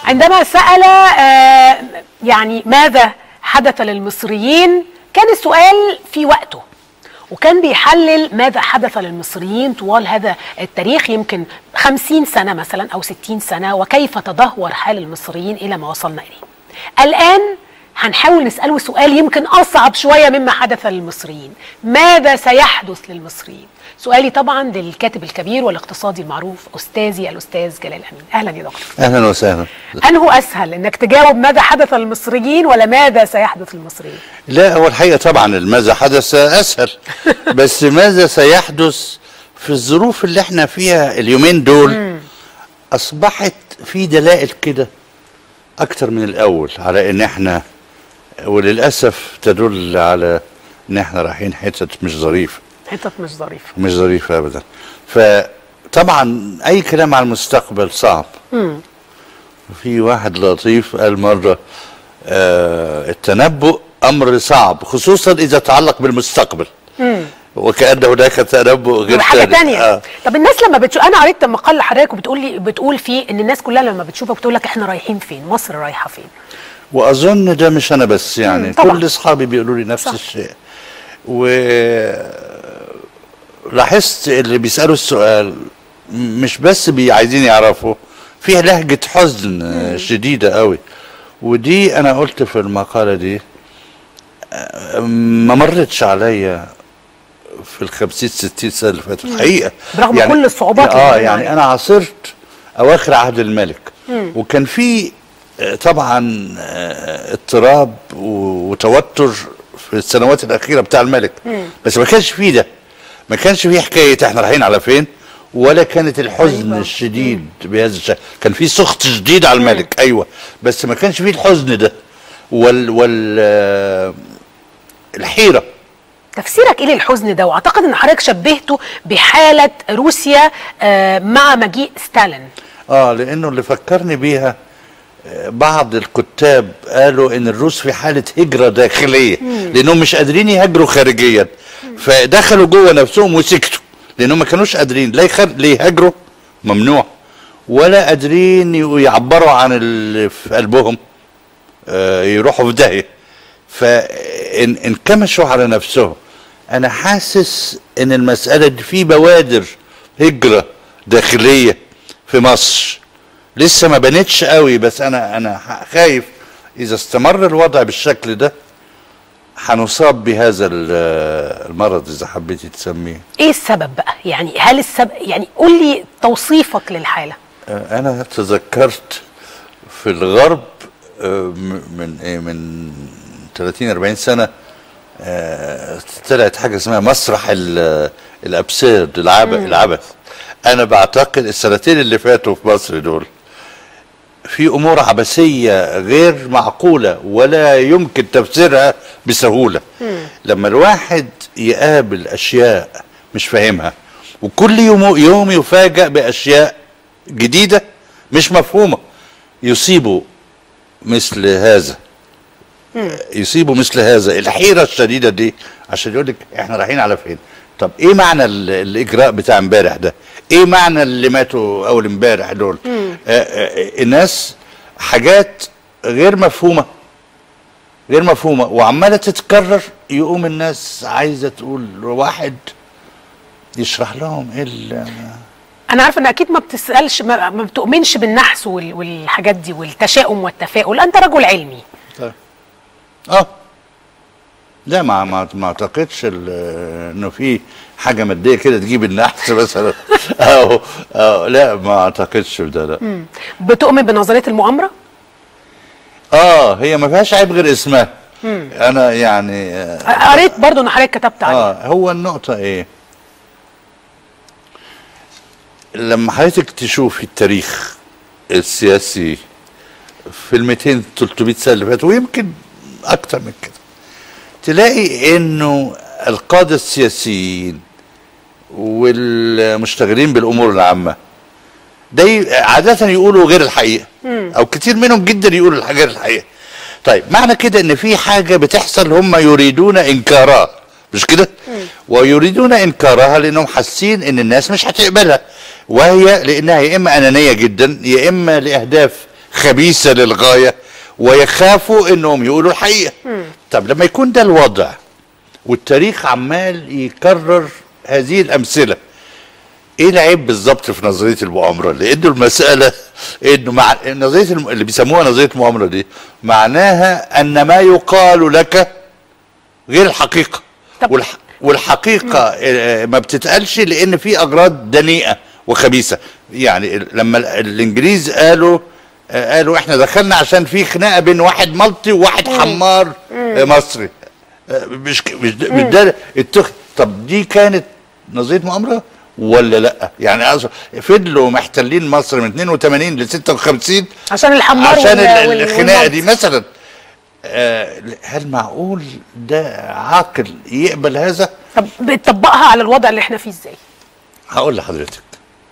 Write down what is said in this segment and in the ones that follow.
عندما سأل آه، يعني ماذا حدث للمصريين كان السؤال في وقته وكان بيحلل ماذا حدث للمصريين طوال هذا التاريخ يمكن خمسين سنة مثلا أو ستين سنة وكيف تدهور حال المصريين إلى ما وصلنا إليه الآن هنحاول نسأله سؤال يمكن أصعب شوية مما حدث للمصريين ماذا سيحدث للمصريين سؤالي طبعا للكاتب الكبير والاقتصادي المعروف أستاذي الأستاذ جلال أمين أهلا يا دكتور اهلا وسهلا أنه أسهل إنك تجاوب ماذا حدث للمصريين ولا ماذا سيحدث للمصريين لا هو الحقيقه طبعا ماذا حدث اسهل بس ماذا سيحدث في الظروف اللي احنا فيها اليومين دول اصبحت في دلائل كده اكتر من الاول على ان احنا وللاسف تدل على ان احنا رايحين حتت مش ظريفه حتت مش ظريفة مش ظريفه ابدا فطبعا اي كلام على المستقبل صعب في واحد لطيف قال مره آه التنبؤ امر صعب خصوصا اذا تعلق بالمستقبل وكان هناك تنبؤ غير حاجة تاني. تانية آه. طب الناس لما بتشوف أنا قريت مقال لحضرتك وبتقول لي بتقول فيه إن الناس كلها لما بتشوفك بتقول لك إحنا رايحين فين مصر رايحة فين واظن ده مش انا بس يعني مم، طبعا. كل اصحابي بيقولوا لي نفس صح. الشيء و لاحظت اللي بيسالوا السؤال مش بس بي عايزين يعرفوا فيها لهجه حزن آه، شديده قوي ودي انا قلت في المقاله دي آه، ما مرتش عليا في الخمسين ستين سنه اللي فاتت الحقيقه برغم كل الصعوبات اللي اه مرينا يعني عليها. انا عاصرت اواخر عهد الملك وكان في آه، طبعا آه، اضطراب و- وتوتر في السنوات الاخيره بتاع الملك بس ما كانش فيه ده ما كانش فيه حكايه احنا رايحين على فين ولا كانت الحزن أيوة. الشديد بهذا الشكل كان في سخط شديد على الملك ايوه بس ما كانش فيه الحزن ده وال وال آه، الحيره تفسيرك ايه للحزن ده واعتقد ان حضرتك شبهته بحاله روسيا آه، مع مجيء ستالين اه لانه اللي فكرني بيها آه، بعض الكتاب قالوا ان الروس في حاله هجره داخليه لانهم مش قادرين يهاجروا خارجيا فدخلوا جوه نفسهم وسكتوا لانهم ما كانوش قادرين لا يخر... لا يهاجروا ممنوع ولا قادرين ي- يعبروا عن اللي في قلبهم آه، يروحوا في داهيه فان انكمشوا على نفسهم انا حاسس ان المساله دي في بوادر هجره داخليه في مصر لسه ما بنتش قوي بس انا انا ح- خايف اذا استمر الوضع بالشكل ده هنصاب بهذا ال- المرض اذا حبيتي تسميه ايه السبب بقى يعني هل السبب يعني قول لي توصيفك للحاله آه، انا تذكرت في الغرب آه، م- من ايه من 30 40 سنه آه، طلعت حاجه اسمها مسرح ال- الابسيرد العبث العبث انا بعتقد السنتين اللي فاتوا في مصر دول في امور عبثيه غير معقوله ولا يمكن تفسيرها بسهوله لما الواحد يقابل اشياء مش فاهمها وكل يوم يوم يفاجأ باشياء جديده مش مفهومه يصيبه مثل هذا يصيبه مثل هذا الحيره الشديده دي عشان يقول لك احنا رايحين على فين طب ايه معنى ال- الاجراء بتاع امبارح ده ايه معنى اللي ماتوا اول امبارح دول آه آه الناس حاجات غير مفهومه غير مفهومه وعماله تتكرر يقوم الناس عايزه تقول واحد يشرح لهم ايه ال- انا عارفه ان اكيد ما بتسالش ما, ما بتؤمنش بالنحس وال- والحاجات دي والتشاؤم والتفاؤل انت رجل علمي طيب اه لا ما ما ما اعتقدش ال- انه في حاجه ماديه كده تجيب النحس مثلا او او لا ما اعتقدش بده لا بتؤمن بنظريه المؤامره اه هي ما فيهاش عيب غير اسمها انا يعني آه, قريت برضو ان حضرتك كتبت عليها اه هو النقطه ايه لما حضرتك تشوفي التاريخ السياسي في ال 200 300 سنه اللي فاتوا ويمكن اكتر من كده تلاقي انه القاده السياسيين والمشتغلين بالامور العامه ده ي- عاده يقولوا غير الحقيقه او كتير منهم جدا يقولوا الح- غير الحقيقه طيب معنى كده ان في حاجه بتحصل هم يريدون انكارها مش كده ويريدون انكارها لانهم حاسين ان الناس مش هتقبلها وهي لانها يا اما انانيه جدا يا اما لاهداف خبيثه للغايه ويخافوا انهم يقولوا الحقيقه طب لما يكون ده الوضع والتاريخ عمال يكرر هذه الامثله ايه العيب بالظبط في نظريه المؤامره؟ لانه المساله انه مع نظريه الم... اللي بيسموها نظريه المؤامره دي معناها ان ما يقال لك غير الحقيقه طب- والح... والحقيقه آه، ما بتتقالش لان في اغراض دنيئه وخبيثه يعني ال- لما ال- الانجليز قالوا آه، قالوا احنا دخلنا عشان في خناقه بين واحد ملطي وواحد حمار آه، مصري آه، مش ك- مش ده- مش ده التخ... طب دي كانت نظريه مؤامره ولا لا يعني أصل فضلوا محتلين مصر من 82 ل 56 عشان الحمار عشان وال- ال- وال- الخناقه والملط. دي مثلا آه، هل معقول ده عاقل يقبل هذا؟ طب بتطبقها على الوضع اللي احنا فيه ازاي؟ هقول لحضرتك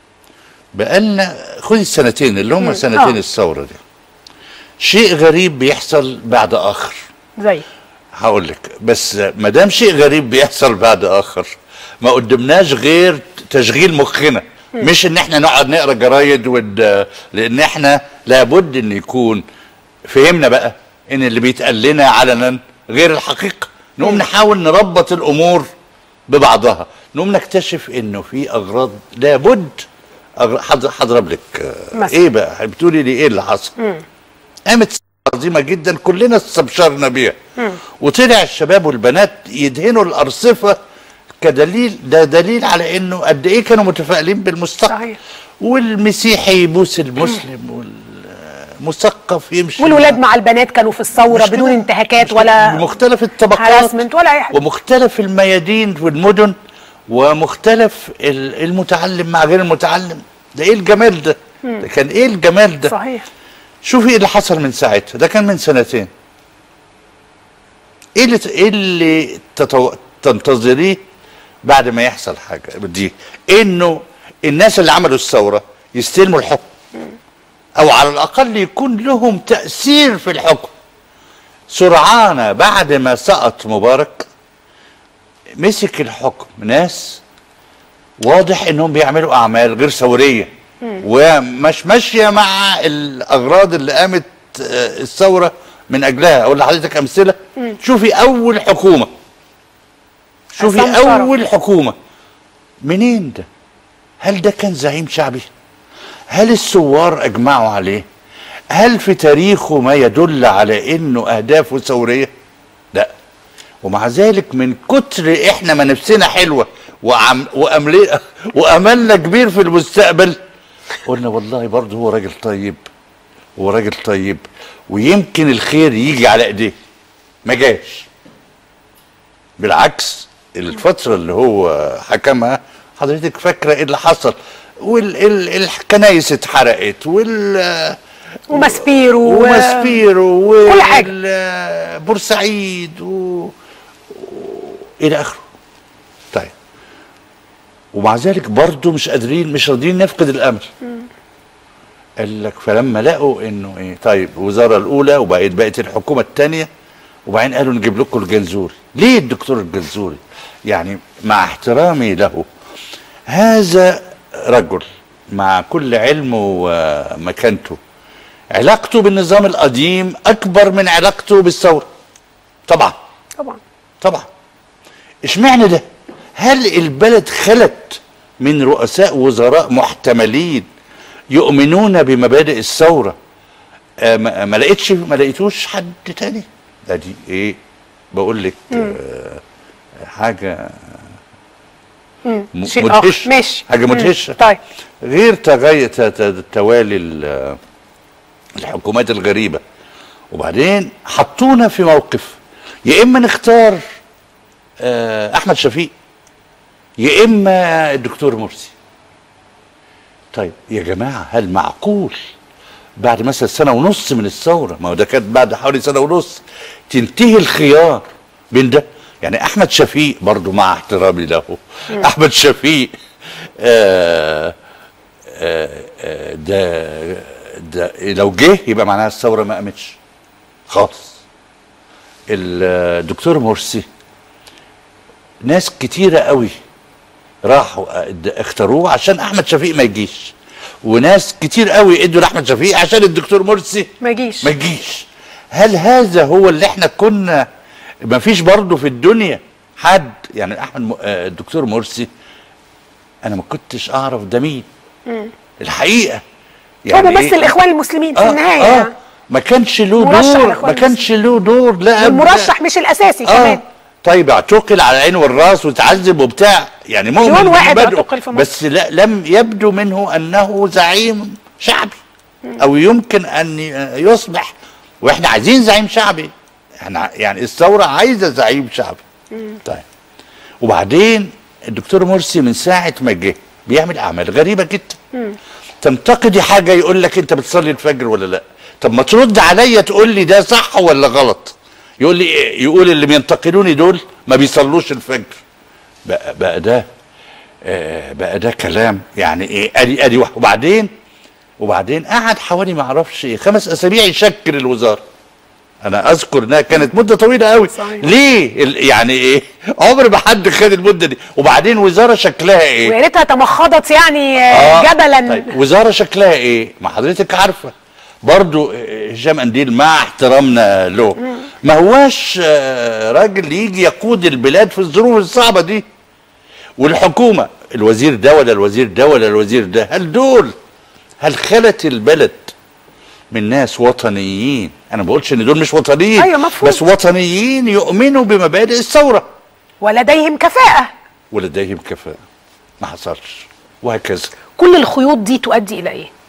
بقالنا خدي السنتين اللي هم سنتين آه. الثوره دي شيء غريب بيحصل بعد اخر زي هقول لك بس ما دام شيء غريب بيحصل بعد اخر ما قدمناش غير تشغيل مخنا مش ان احنا نقعد نقرا جرايد ود... لان احنا لابد ان يكون فهمنا بقى ان اللي بيتقال لنا علنا غير الحقيقه نقوم نحاول نربط الامور ببعضها نقوم نكتشف انه في اغراض لابد أغر- حض- هضرب لك آه، مثلا. ايه بقى بتقولي لي ايه اللي حصل قامت ثورة عظيمه جدا كلنا استبشرنا بيها وطلع الشباب والبنات يدهنوا الارصفه كدليل ده دليل على انه قد ايه كانوا متفائلين بالمستقبل صحيح. والمسيحي يبوس المسلم والمثقف يمشي والولاد مع البنات كانوا في الثوره مش بدون كده. انتهاكات مش كده. ولا بمختلف الطبقات هراسمنت ولا اي حاجه ومختلف الميادين والمدن ومختلف ال- المتعلم مع غير المتعلم ده ايه الجمال ده ده كان ايه الجمال ده صحيح شوفي ايه اللي حصل من ساعتها ده كان من سنتين ايه اللي ايه اللي تتو... تنتظريه بعد ما يحصل حاجه دي انه الناس اللي عملوا الثوره يستلموا الحكم او على الاقل يكون لهم تاثير في الحكم سرعان بعد ما سقط مبارك مسك الحكم ناس واضح انهم بيعملوا اعمال غير ثوريه ومش ماشيه مع الاغراض اللي قامت آه، الثوره من اجلها اقول لحضرتك امثله شوفي اول حكومه شوفي عصام شرف. اول حكومه منين ده هل ده كان زعيم شعبي هل الثوار اجمعوا عليه هل في تاريخه ما يدل على انه اهدافه ثوريه لا ومع ذلك من كتر احنا ما نفسنا حلوه وعم وأملي واملنا كبير في المستقبل قلنا والله برضه هو راجل طيب هو راجل طيب ويمكن الخير يجي على ايديه ما جاش بالعكس الفتره اللي هو حكمها حضرتك فاكره ايه اللي حصل والكنايس اتحرقت وال وماسبيرو و- وماسبيرو كل حاجة. بورسعيد و... و... الى اخره طيب ومع ذلك برضه مش قادرين مش راضيين نفقد الامل قال لك فلما لقوا انه ايه طيب الوزاره الاولى وبقت بقت الحكومه الثانيه وبعدين قالوا نجيب لكم الجنزوري ليه الدكتور الجنزوري يعني مع احترامي له هذا رجل مع كل علمه ومكانته علاقته بالنظام القديم اكبر من علاقته بالثوره طبعا طبعا طبعا اشمعنى ده هل البلد خلت من رؤساء وزراء محتملين يؤمنون بمبادئ الثوره آه ما ما لقيتش ما لقيتوش حد تاني ده دي ايه بقول لك آه حاجه م- شيء آخر. مدهشه ماشي. حاجه مم. مدهشه طيب. غير تغير ت- ت- توالي ال- الحكومات الغريبه وبعدين حطونا في موقف يا اما نختار آه، احمد شفيق يا اما الدكتور مرسي طيب يا جماعه هل معقول بعد مثلا سنه ونص من الثوره ما هو ده كانت بعد حوالي سنه ونص تنتهي الخيار بين ده يعني احمد شفيق برضو مع احترامي له احمد شفيق آه آه آه ده ده لو جه يبقى معناها الثوره ما قامتش خالص الدكتور مرسي ناس كتيرة قوي راحوا اختاروه عشان احمد شفيق ما يجيش وناس كتير قوي ادوا لاحمد شفيق عشان الدكتور مرسي ما يجيش ما تجيش هل هذا هو اللي احنا كنا ما فيش برضه في الدنيا حد يعني احمد م... آه، الدكتور مرسي انا ما كنتش اعرف ده مين الحقيقه هو ممثل إيه؟ الاخوان المسلمين في آه النهايه آه يعني. ما كانش له مرشح دور الإخوان ما كانش له دور لا قبل- المرشح مش الاساسي كمان اه طيب اعتقل على العين والراس وتعذب وبتاع يعني مؤمن مليون واحد بمبادئه، اعتقل في مصر. بس لا لم يبدو منه انه زعيم شعبي او يمكن ان ي- يصبح واحنا عايزين زعيم شعبي احنا يعني الثوره عايزه زعيم شعبي طيب وبعدين الدكتور مرسي من ساعه ما جه بيعمل اعمال غريبه جدا تنتقدي حاجه يقول لك انت بتصلي الفجر ولا لا طب ما ترد عليا تقول لي ده صح ولا غلط يقول لي إيه؟ يقول اللي بينتقدوني دول ما بيصلوش الفجر بقى, بقى ده آه بقى ده كلام يعني ايه ادي ادي واحد وبعدين وبعدين قعد حوالي ما اعرفش ايه خمس اسابيع يشكل الوزاره انا اذكر انها كانت مده طويله قوي صحيح. ليه ال- يعني ايه عمر ما حد خد المده دي وبعدين وزاره شكلها ايه ويا ريتها تمخضت يعني آه، آه، جبلا طيب وزاره شكلها ايه؟ ما حضرتك عارفه برضو آه، هشام قنديل مع احترامنا له ما هواش آه، راجل يجي يقود البلاد في الظروف الصعبه دي والحكومه الوزير ده ولا الوزير ده ولا الوزير ده هل دول هل خلت البلد من ناس وطنيين انا ما بقولش ان دول مش وطنيين أيوة، مفهوم. بس وطنيين يؤمنوا بمبادئ الثوره ولديهم كفاءه ولديهم كفاءه ما حصلش وهكذا كل الخيوط دي تؤدي الى ايه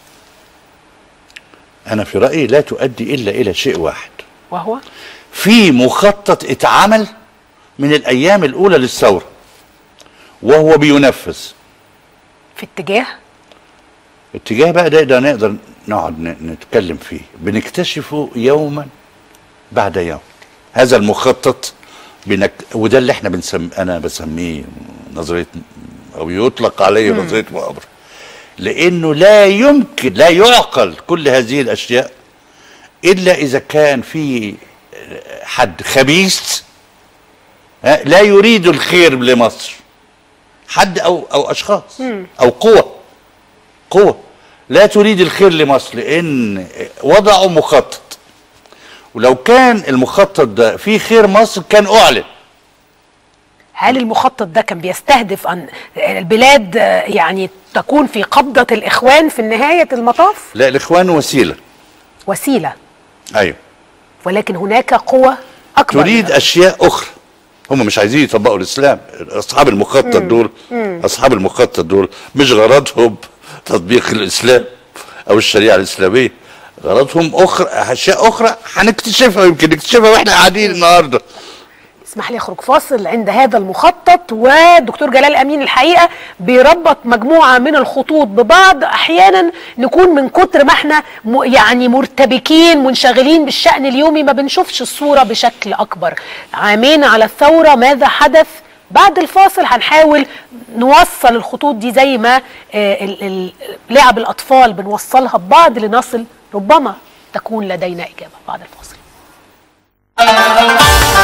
أنا في رأيي لا تؤدي إلا إلى شيء واحد وهو في مخطط اتعمل من الأيام الأولى للثورة وهو بينفذ في اتجاه اتجاه بقى ده, ده نقدر نقعد ن- نتكلم فيه بنكتشفه يوما بعد يوم هذا المخطط بنك... وده اللي احنا بنسم انا بسميه نظريه او يطلق عليه نظريه مؤامره لانه لا يمكن لا يعقل كل هذه الاشياء الا اذا كان في حد خبيث ها، لا يريد الخير لمصر حد او او اشخاص او قوى قوة لا تريد الخير لمصر لأن وضعوا مخطط ولو كان المخطط ده فيه خير مصر كان أعلن هل المخطط ده كان بيستهدف ان البلاد آه، يعني تكون في قبضه الاخوان في نهايه المطاف لا الإخوان وسيلة وسيله أيوه ولكن هناك قوة أكبر تريد منها. أشياء أخرى هم مش عايزين يطبقوا الإسلام أصحاب المخطط دول أصحاب المخطط دول مش غرضهم تطبيق الإسلام أو الشريعة الإسلامية غرضهم أخرى أشياء أخرى هنكتشفها يمكن نكتشفها وإحنا قاعدين النهارده اسمح لي اخرج فاصل عند هذا المخطط والدكتور جلال امين الحقيقه بيربط مجموعه من الخطوط ببعض احيانا نكون من كتر ما احنا م- يعني مرتبكين منشغلين بالشان اليومي ما بنشوفش الصوره بشكل اكبر عامين على الثوره ماذا حدث بعد الفاصل هنحاول نوصل الخطوط دي زي ما آه، ال- ال- لعب الاطفال بنوصلها ببعض لنصل ربما تكون لدينا اجابه بعد الفاصل